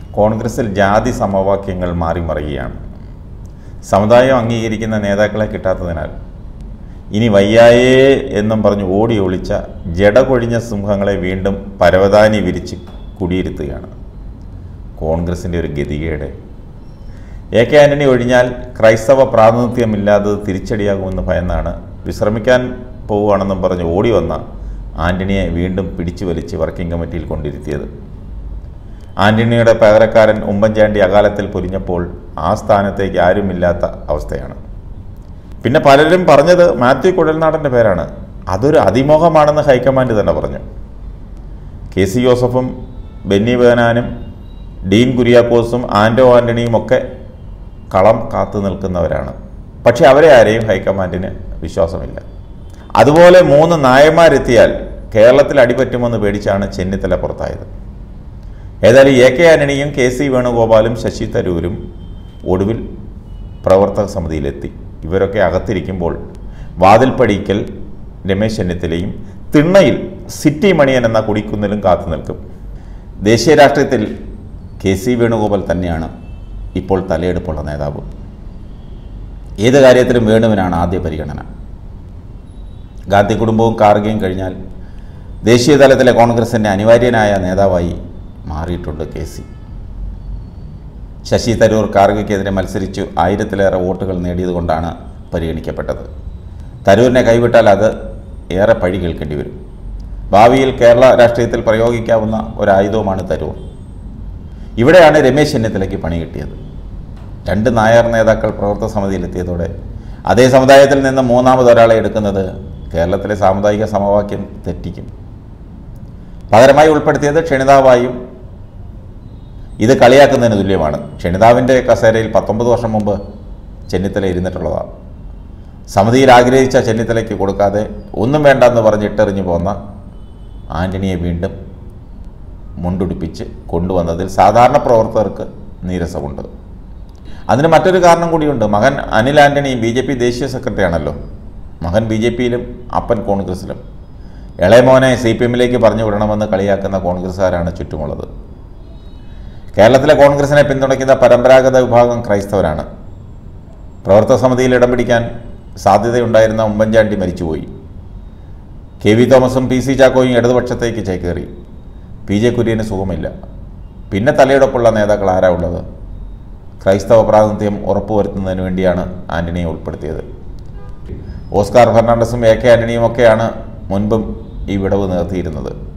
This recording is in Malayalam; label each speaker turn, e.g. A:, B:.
A: കോൺഗ്രസിൽ ജാതി സമവാക്യങ്ങൾ മാറിമറിയുകയാണ് സമുദായം അംഗീകരിക്കുന്ന നേതാക്കളെ കിട്ടാത്തതിനാൽ ഇനി വയ്യായേ എന്നും പറഞ്ഞ് ഓടി ഒളിച്ച ജടകൊഴിഞ്ഞ സിംഹങ്ങളെ വീണ്ടും പരവതാനി വിരിച്ച് കുടിയിരുത്തുകയാണ് കോൺഗ്രസിൻ്റെ ഒരു ഗതികേട് എ കെ ആന്റണി ഒഴിഞ്ഞാൽ ക്രൈസ്തവ പ്രാതിനിധ്യമില്ലാത്തത് തിരിച്ചടിയാകുമെന്ന് ഭയന്നാണ് വിശ്രമിക്കാൻ പോവുകയാണെന്നും പറഞ്ഞ് ഓടി വന്ന ആന്റണിയെ വീണ്ടും പിടിച്ചു വലിച്ച് വർക്കിംഗ് കമ്മിറ്റിയിൽ കൊണ്ടിരുത്തിയത് ആന്റണിയുടെ പകരക്കാരൻ ഉമ്മൻചാണ്ടി അകാലത്തിൽ പൊരിഞ്ഞപ്പോൾ ആ സ്ഥാനത്തേക്ക് ആരുമില്ലാത്ത അവസ്ഥയാണ് പിന്നെ പലരും പറഞ്ഞത് മാത്യു കുഴൽനാടൻ്റെ പേരാണ് അതൊരു അതിമോഹമാണെന്ന് ഹൈക്കമാൻഡ് തന്നെ പറഞ്ഞു കെ സി ജോസഫും ബെന്നി ബേനാനും ഡീൻ കുര്യാക്കോസും ആൻഡോ ആൻ്റണിയും ഒക്കെ കളം കാത്തു നിൽക്കുന്നവരാണ് പക്ഷെ അവരെ ആരെയും ഹൈക്കമാൻഡിന് വിശ്വാസമില്ല അതുപോലെ മൂന്ന് നായന്മാരെത്തിയാൽ കേരളത്തിൽ അടിപറ്റുമെന്ന് പേടിച്ചാണ് ചെന്നിത്തല പുറത്തായത് ഏതായാലും എ കെ ആന്റണിയും കെ സി വേണുഗോപാലും ശശി തരൂരും ഒടുവിൽ പ്രവർത്തക സമിതിയിലെത്തി ഇവരൊക്കെ അകത്തിരിക്കുമ്പോൾ വാതിൽപ്പടിക്കൽ രമേശ് ചെന്നിത്തലയും തിണ്ണയിൽ സിറ്റി മണിയൻ എന്ന കുടിക്കുന്നിലും കാത്തു നിൽക്കും ദേശീയ രാഷ്ട്രീയത്തിൽ കെ സി വേണുഗോപാൽ തന്നെയാണ് ഇപ്പോൾ തലയെടുപ്പുള്ള നേതാവ് ഏത് കാര്യത്തിലും വേണുവിനാണ് ആദ്യ പരിഗണന ഗാന്ധി കുടുംബവും കാർഗയും കഴിഞ്ഞാൽ ദേശീയ തലത്തിലെ കോൺഗ്രസിൻ്റെ അനിവാര്യനായ നേതാവായി മാറിയിട്ടുണ്ട് കെ സി ശശി തരൂർ കാർഗയ്ക്കെതിരെ മത്സരിച്ചു ആയിരത്തിലേറെ വോട്ടുകൾ നേടിയതുകൊണ്ടാണ് പരിഗണിക്കപ്പെട്ടത് തരൂരിനെ കൈവിട്ടാൽ അത് ഏറെ പഴി കേൾക്കേണ്ടി വരും ഭാവിയിൽ കേരള രാഷ്ട്രീയത്തിൽ പ്രയോഗിക്കാവുന്ന ഒരായുധവുമാണ് തരൂർ ഇവിടെയാണ് രമേശ് ചെന്നിത്തലയ്ക്ക് പണി കിട്ടിയത് രണ്ട് നായർ നേതാക്കൾ പ്രവർത്തക സമിതിയിലെത്തിയതോടെ അതേ സമുദായത്തിൽ നിന്ന് മൂന്നാമതൊരാളെ എടുക്കുന്നത് കേരളത്തിലെ സാമുദായിക സമവാക്യം തെറ്റിക്കും പകരമായി ഉൾപ്പെടുത്തിയത് ക്ഷണിതാവായും ഇത് കളിയാക്കുന്നതിന് തുല്യമാണ് ക്ഷണിതാവിൻ്റെ കസേരയിൽ പത്തൊമ്പത് വർഷം മുമ്പ് ചെന്നിത്തല ഇരുന്നിട്ടുള്ളതാണ് സമിതിയിൽ ആഗ്രഹിച്ച ചെന്നിത്തലയ്ക്ക് കൊടുക്കാതെ ഒന്നും വേണ്ടെന്ന് പറഞ്ഞ് ഇട്ടെറിഞ്ഞു പോന്ന ആൻ്റണിയെ വീണ്ടും മുണ്ടുടിപ്പിച്ച് കൊണ്ടുവന്നതിൽ സാധാരണ പ്രവർത്തകർക്ക് നീരസമുണ്ട് അതിന് മറ്റൊരു കാരണം കൂടിയുണ്ട് മകൻ Anil Antony B J P ദേശീയ സെക്രട്ടറി ആണല്ലോ മകൻ ബി ജെ പിയിലും അപ്പൻ കോൺഗ്രസിലും ഇളയമോനെ സി പി എമ്മിലേക്ക് പറഞ്ഞു വിടണമെന്ന് കളിയാക്കുന്ന കോൺഗ്രസ്സുകാരാണ് ചുറ്റുമുള്ളത് കേരളത്തിലെ കോൺഗ്രസിനെ പിന്തുണയ്ക്കുന്ന പരമ്പരാഗത വിഭാഗം ക്രൈസ്തവരാണ് പ്രവർത്തക സമിതിയിൽ ഇടം പിടിക്കാൻ സാധ്യതയുണ്ടായിരുന്ന ഉമ്മൻചാണ്ടി മരിച്ചുപോയി കെ വി തോമസും പി സി ചാക്കോയും ഇടതുപക്ഷത്തേക്ക് ചേക്കേറി പി ജെ കുര്യന് സുഖമില്ല പിന്നെ തലയെടുപ്പുള്ള നേതാക്കൾ ആരാ ഉള്ളത് ക്രൈസ്തവ പ്രാതിനിധ്യം ഉറപ്പുവരുത്തുന്നതിന് വേണ്ടിയാണ് ആന്റണിയെ ഉൾപ്പെടുത്തിയത് ഓസ്കാർ ഫെർണാണ്ടസും എ കെ ആന്റണിയും ഒക്കെയാണ് മുൻപും ഈ വിടവ് നിർത്തിയിരുന്നത്